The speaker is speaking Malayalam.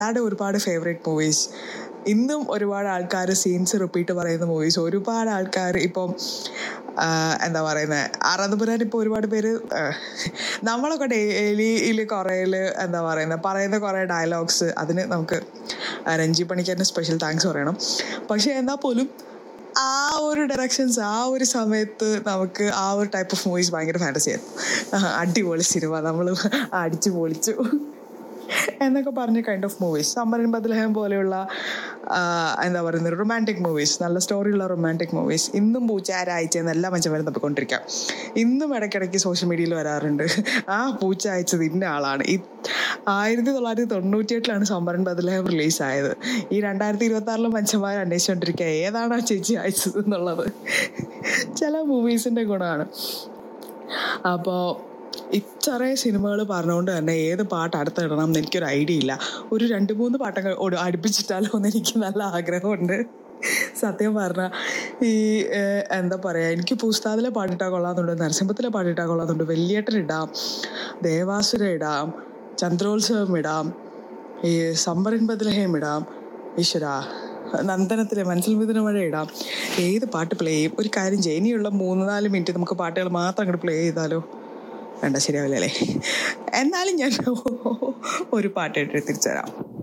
എല്ലാവരുടെ ഒരുപാട് ഫേവറേറ്റ് മൂവീസ് ഇന്നും ഒരുപാട് ആൾക്കാർ സീൻസ് റിപ്പീറ്റ് പറയുന്ന മൂവീസ് ഒരുപാട് ആൾക്കാർ ഇപ്പം ആ, എന്താ പറയുന്നത് ആറാധപുരാൻ ഇപ്പോൾ ഒരുപാട് പേര് ആ, നമ്മളൊക്കെ ഡെയിലിയിൽ കുറേയിൽ എന്താ പറയുന്നത് പറയുന്ന കുറേ ഡയലോഗ്സ് അതിന് നമുക്ക് രഞ്ജി പണിക്കറിന് സ്പെഷ്യൽ താങ്ക്സ് പറയണം പക്ഷേ എന്നാൽ പോലും ആ ഒരു ഡയറക്ഷൻസ് ആ ഒരു സമയത്ത് നമുക്ക് ആ ഒരു ടൈപ്പ് ഓഫ് മൂവീസ് ഭയങ്കര ഫാൻറ്റസി ആയിരുന്നു ആ, അടിപൊളി സിനിമ നമ്മൾ അടിച്ചു പൊളിച്ചു എന്നൊക്കെ പറഞ്ഞ കൈൻഡ് ഓഫ് മൂവീസ് സമ്മരൻ ബദലഹം പോലെയുള്ള ആ, എന്താ പറയുന്നത് റൊമാൻറ്റിക് മൂവീസ് നല്ല സ്റ്റോറിയുള്ള റൊമാൻറ്റിക് മൂവീസ് ഇന്നും പൂച്ച ആരാഴ്ച എല്ലാ മനുഷ്യന്മാരും തപ്പിക്കൊണ്ടിരിക്കാം ഇന്നും ഇടയ്ക്കിടയ്ക്ക് സോഷ്യൽ മീഡിയയിൽ വരാറുണ്ട് ആ പൂച്ച അയച്ചത് ഇന്ന ആളാണ് ഈ ആയിരത്തി തൊള്ളായിരത്തി തൊണ്ണൂറ്റിയെട്ടിലാണ് സമ്മരൻ ബദലഹം റിലീസായത് ഈ രണ്ടായിരത്തി ഇരുപത്തി ആറിലെ മനുഷ്യന്മാർ അന്വേഷിച്ചുകൊണ്ടിരിക്കുക ഏതാണ് ആ ചേച്ചി അയച്ചത് എന്നുള്ളത് ചില മൂവീസിൻ്റെ ഗുണമാണ് അപ്പോൾ ഇത്രയും സിനിമകൾ പറഞ്ഞുകൊണ്ട് തന്നെ ഏത് പാട്ട് അടുത്തിടണം എന്ന് എനിക്കൊരു ഐഡിയ ഇല്ല ഒരു രണ്ട് മൂന്ന് പാട്ടൊക്കെ ഒട് അടുപ്പിച്ചിട്ടാലോ എന്ന് എനിക്ക് നല്ല ആഗ്രഹമുണ്ട് സത്യം പറഞ്ഞാൽ ഈ ഏഹ്, എന്താ പറയുക എനിക്ക് പുസ്താദിലെ പാട്ടിട്ടാൽ കൊള്ളാമെന്നുണ്ട് നരസിംഹത്തിലെ പാട്ടിട്ടാൽ കൊള്ളാമെന്നുണ്ട് വെള്ളിയേട്ടൻ ഇടാം ദേവാസുര ഇടാം ചന്ദ്രോത്സവം ഇടാം ഈ സമ്പരൻ ബദലഹേം ഇടാം ഈശ്വര നന്ദനത്തിലെ മനസ്സിൽ മിഥുന മഴ ഇടാം ഏത് പാട്ട് പ്ലേ ചെയ്യും ഒരു കാര്യം ചെയ്യും ഇനിയുള്ള മൂന്ന് നാല് മിനിറ്റ് നമുക്ക് പാട്ടുകൾ മാത്രം അങ്ങോട്ട് പ്ലേ ചെയ്താലോ വേണ്ട ശരിയാവില്ല അല്ലേ എന്നാലും ഞാൻ ഒരു പാട്ട് ഇട്ട് തിരിച്ചുതരാം